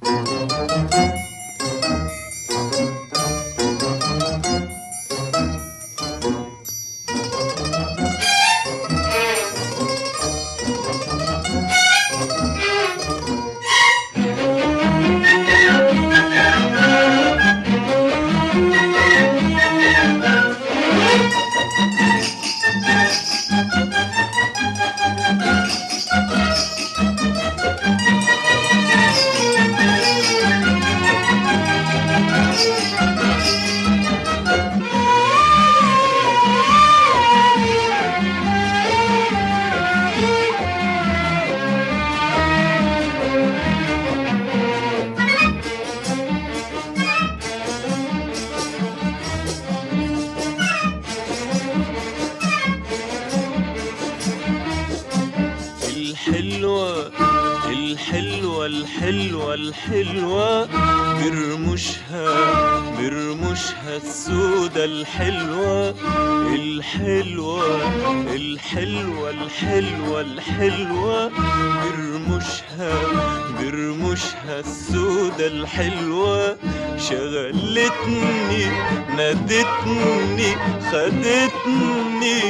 الحلوة الحلوة الحلوة الحلوة برمشها برمشها السودة الحلوة الحلوة الحلوة الحلوة الحلوة برمشها برمشها السودة الحلوة شغلتني نادتني خدتني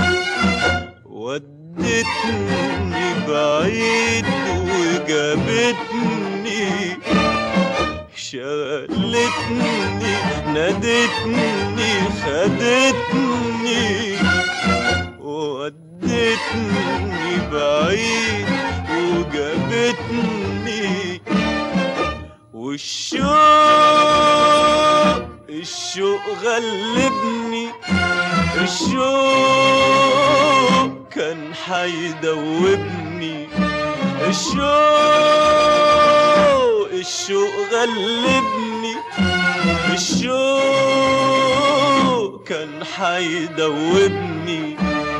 ودتني بعيد وجابتني شغلتني نادتني خدتني ودتني بعيد وجابتني والشوق الشوق غلبني الشوق كان حيدوبني الشوق الشوق غلبني الشوق كان حيدوبني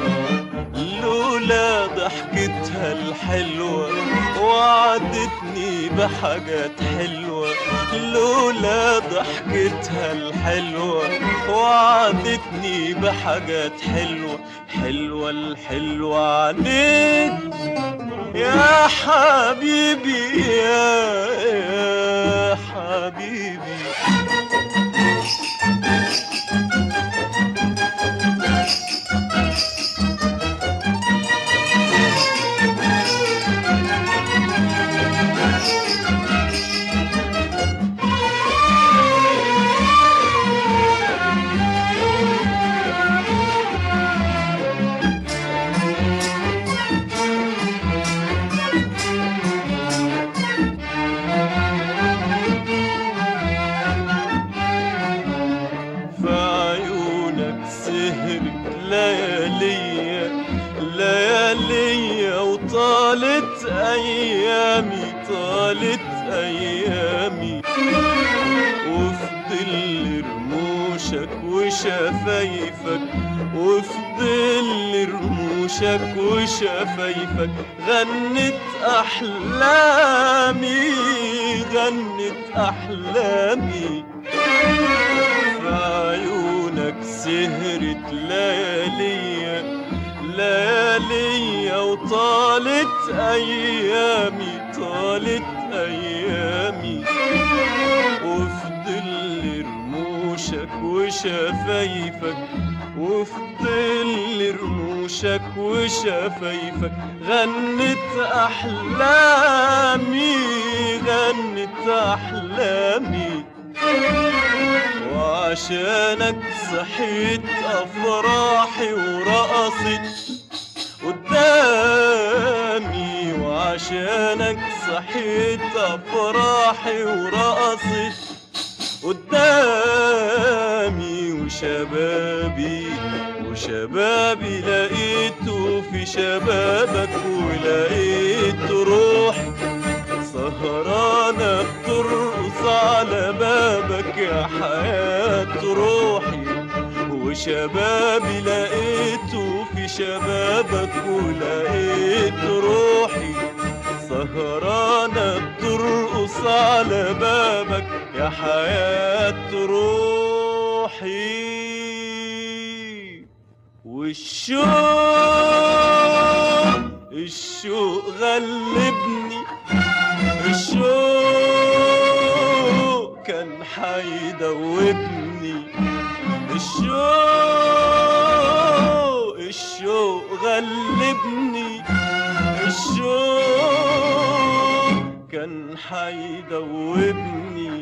لولا ضحكتها الحلوة وعدتني بحاجات حلوة لولا ضحكتها الحلوة وعدتني بحاجات حلوة حلوة الحلوة عليك يا حبيبي يا, يا حبيبي في عيونك سهرت لياليا لياليا وطالت ايامي طالت ايامي وفي ظل رموشك وشفايفك وفي ظل رموشك وشفايفك غنت احلامي غنت احلامي في عيونك سهرت لياليا لياليا وطالت ايامي طالت ايامي وفي ظل رموشك وشفايفك وفي ظل رموشك وشفايفك غنت احلامي غنت احلامي وعشانك صحيت افراحي ورقصت قدامي وعشانك صحيت افراحي ورقصت قدامي وشبابي وشبابي لقيته في شبابك ولقيت روحي سهرانة بترقص على بابك يا حياة روحي وشبابي لقيته في شبابك ولقيت روحي سهرانة بترقص على بابك يا حياة روحي والشوق الشوق غلبني الشوق حيدوبني الشوق الشوق غلبني الشوق كان حيدوبني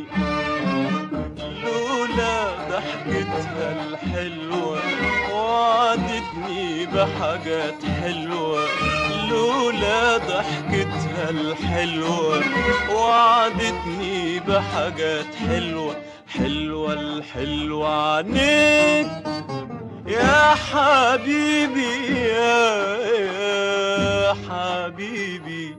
لولا ضحكتها الحلوة وعدتني بحاجات حلوة لولا ضحكتها الحلوة وعدتني بحاجات حلوة حلوة الحلوة عنيك يا حبيبي يا, يا حبيبي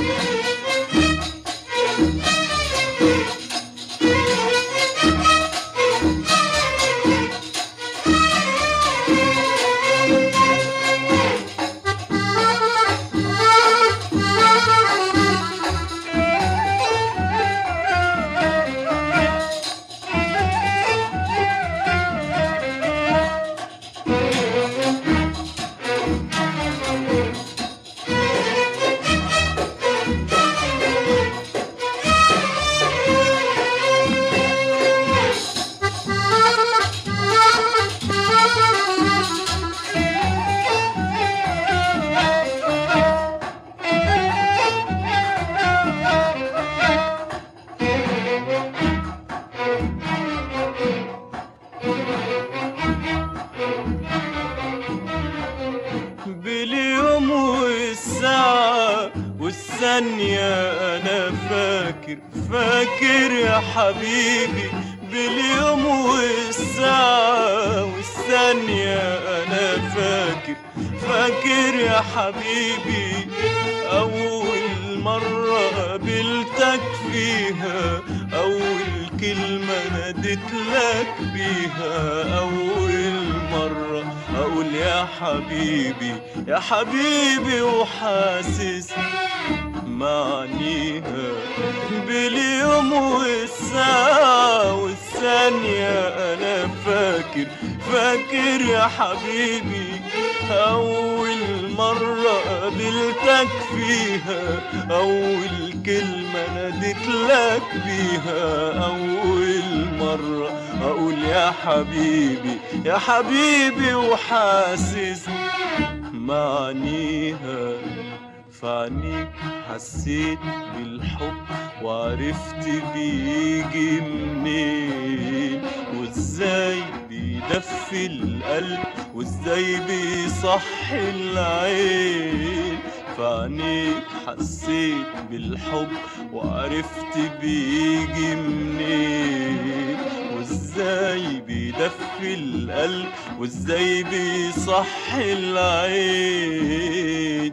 باليوم والساعة والثانية أنا فاكر فاكر يا حبيبي باليوم والساعة والثانية أنا فاكر فاكر يا حبيبي أول مرة قابلتك فيها أول كلمة ناديت لك بيها أول مرة أقول يا حبيبي يا حبيبي وحاسس معنيها باليوم والساعة والثانية أنا فاكر فاكر يا حبيبي أول مرة قابلتك فيها أول كلمة ناديت لك بيها أول مرة أقول يا حبيبي يا حبيبي وحاسس معنيها فعنيك حسيت بالحب وعرفت بيجي منين وازاي بيدفي القلب وازاي بيصحي العين فعنيك حسيت بالحب وعرفت بيجي منين وازاي بيدفي القلب وازاي بيصحي العين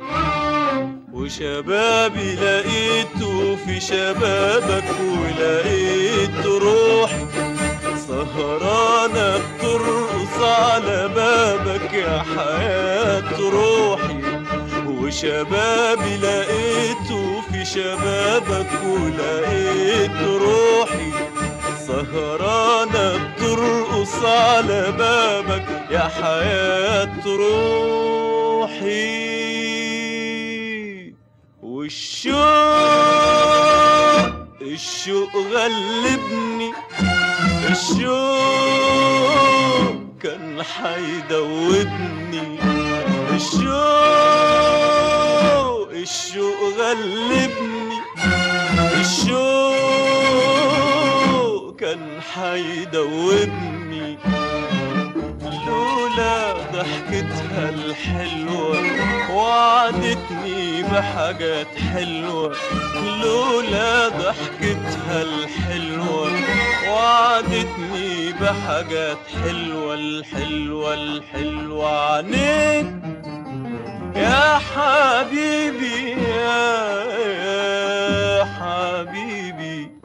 وشبابي لقيته في شبابك ولقيت روحي سهرانة بترقص على بابك يا حياة روحي وشبابي لقيته في شبابك ولقيت روحي سهرانة بترقص على بابك يا حياة روحي والشوق الشوق غلبني الشوق كان حيدوبني الشوق الشوق غلبني الشوق كان حيدوبني لولا ضحكتها الحلوة وعدتني بحاجات حلوة لولا ضحكتها الحلوة وعدتني بحاجات حلوة الحلوة الحلوة عنيك يا حبيبي يا, يا حبيبي